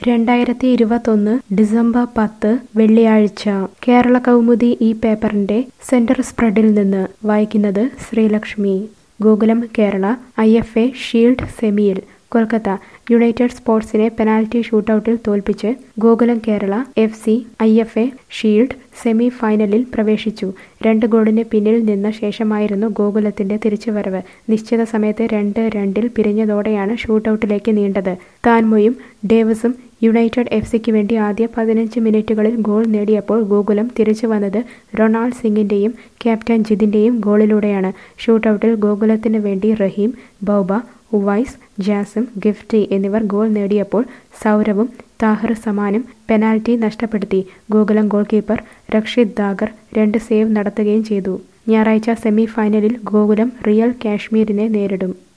രണ്ടായിരത്തി ഇരുപത്തൊന്ന് ഡിസംബർ പത്ത് വെള്ളിയാഴ്ച കേരള കൗമുദി ഈ പേപ്പറിന്റെ സെന്റർ സ്പ്രെഡിൽ നിന്ന് വായിക്കുന്നത് Sreelakshmi Gokulam Kerala I F A shield സെമിയിൽ കൊൽക്കത്ത യുണൈറ്റഡ് സ്പോർട്സിനെ പെനാൽറ്റി ഷൂട്ടൌട്ടിൽ തോൽപ്പിച്ച് Gokulam Kerala F C I F A shield semi final പ്രവേശിച്ചു രണ്ട് ഗോളിന് പിന്നിൽ നിന്ന ശേഷമായിരുന്നു ഗോകുലത്തിന്റെ തിരിച്ചുവരവ് നിശ്ചിത സമയത്ത് രണ്ട് രണ്ടിൽ പിരിഞ്ഞതോടെയാണ് ഷൂട്ടൌട്ടിലേക്ക് നീണ്ടത് താൻമൊയും ഡേവിസും യുണൈറ്റഡ് എഫ് സിക്ക് വേണ്ടി ആദ്യ പതിനഞ്ച് മിനിറ്റുകളിൽ ഗോൾ നേടിയപ്പോൾ ഗോകുലം തിരിച്ചു വന്നത് റൊണാൾഡ് സിംഗിന്റെയും ക്യാപ്റ്റൻ ജിതിന്റെയും ഗോളിലൂടെയാണ് ഷൂട്ടൌട്ടിൽ ഗോകുലത്തിന് വേണ്ടി റഹീം ബൗബ ഉവൈസ് ജാസിം ഗിഫ്റ്റി എന്നിവർ ഗോൾ നേടിയപ്പോൾ സൗരവും താഹിർ സമാനും പെനാൽറ്റി നഷ്ടപ്പെടുത്തി ഗോകുലം ഗോൾ കീപ്പർ രക്ഷിത് ദാഗർ രണ്ട് സേവ് നടത്തുകയും ചെയ്തു ഞായറാഴ്ച സെമി ഫൈനലിൽ ഗോകുലം റിയൽ കാശ്മീരിനെ നേരിടും